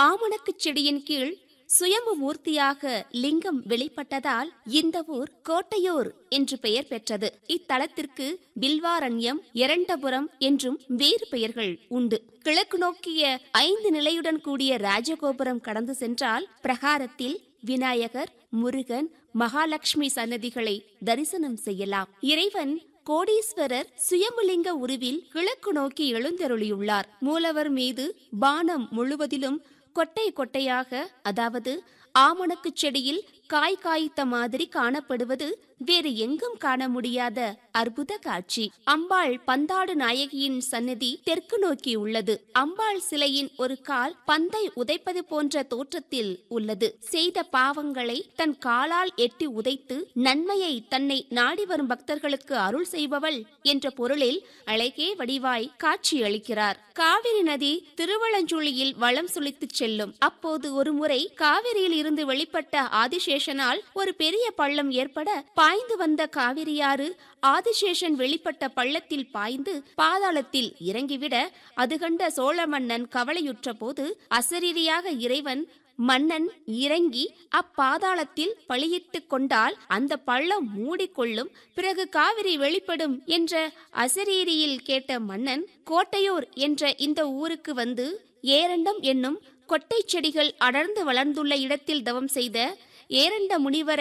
ஆமணக்குச் செடியின் கீழ் சுயம்பு மூர்த்தியாக லிங்கம் வெளிப்பட்டதால் இந்த ஊர் கோட்டையூர் என்று பெயர் பெற்றது இத்தலத்திற்கு பில்வாரண்யம் இரண்டபுரம் என்றும் வேறு பெயர்கள் உண்டு கிழக்கு நோக்கிய ஐந்து நிலையுடன் கூடிய ராஜகோபுரம் கடந்து சென்றால் பிரகாரத்தில் விநாயகர் முருகன் மகாலட்சுமி சன்னதிகளை தரிசனம் செய்யலாம் இறைவன் கோடீஸ்வரர் சுயம்புலிங்க உருவில் கிழக்கு நோக்கி எழுந்தருளியுள்ளார் மூலவர் மீது பானம் முழுவதிலும் கொட்டை கொட்டையாக அதாவது ஆமணக்குச் செடியில் காய் காய்த்த மாதிரி காணப்படுவது வேறு எங்கும் காண முடியாத அற்புத காட்சி அம்பாள் பந்தாடு நாயகியின் சன்னதி தெற்கு நோக்கி உள்ளது அம்பாள் சிலையின் ஒரு கால் பந்தை உதைப்பது போன்ற தோற்றத்தில் உள்ளது செய்த பாவங்களை தன் காலால் எட்டி உதைத்து நன்மையை தன்னை நாடி வரும் பக்தர்களுக்கு அருள் செய்பவள் என்ற பொருளில் அழகே வடிவாய் காட்சியளிக்கிறார் காவிரி நதி திருவளஞ்சுழியில் வளம் சுழித்துச் செல்லும் அப்போது ஒருமுறை காவிரியில் இருந்து வெளிப்பட்ட ஆதிசேஷனால் ஒரு பெரிய பள்ளம் ஏற்பட பாய்ந்து வந்த காவிரியாறு ஆதிசேஷன் வெளிப்பட்ட பள்ளத்தில் பாய்ந்து பாதாளத்தில் இறங்கிவிட அது கண்ட சோழ மன்னன் கவலையுற்ற போது அசரீரியாக இறைவன் மன்னன் இறங்கி அப்பாதாளத்தில் பழியிட்டுக் கொண்டால் அந்த பள்ளம் மூடிக்கொள்ளும் பிறகு காவிரி வெளிப்படும் என்ற அசரீரியில் கேட்ட மன்னன் கோட்டையூர் என்ற இந்த ஊருக்கு வந்து ஏரண்டம் என்னும் கொட்டைச் செடிகள் அடர்ந்து வளர்ந்துள்ள இடத்தில் தவம் செய்த ஏரண்ட முனிவரை